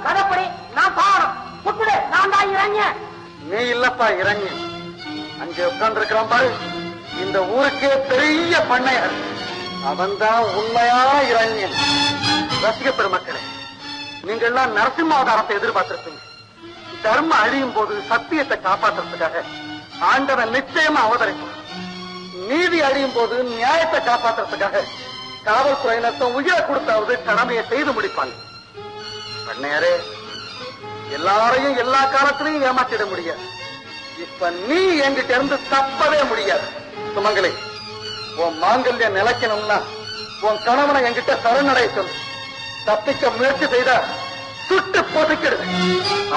கதப்படி நான் பாரம் புட்டுடு நான் தான் இறங்க நீ இல்லப்பா இறங்கி அங்கே உட்கார்ந்து இருக்கிறான் பாரு இந்த ஊருக்கே பெரிய பண்ணையார் அவன்தான் உண்மையா இறங்கியன் ரசிக பெருமக்களே நீங்கள் எல்லாம் நரசிம்ம அவதாரத்தை எதிர்பார்த்திருப்பீங்க தர்மம் அழியும் போது சத்தியத்தை காப்பாற்றுறதுக்காக ஆண்டவன் நிச்சயமா அவதரிப்பான் நீதி அழியும் போது நியாயத்தை காப்பாற்றுறதுக்காக காவல்துறையினர் உயிரை கொடுத்தாவது கடமையை செய்து முடிப்பாங்க பண்ணையாரே எல்லாரையும் எல்லா காலத்திலையும் ஏமாற்றிட முடியாது இப்ப நீ என்கிட்ட இருந்து தப்பவே முடியாது சுமங்கலி உன் மாங்கல்யம் நிலைக்கணும்னா உன் கணவனை என்கிட்ட சரணடைய சொல்லு தப்பிக்க முயற்சி செய்தா சுட்டு பொதுக்கிடுவேன்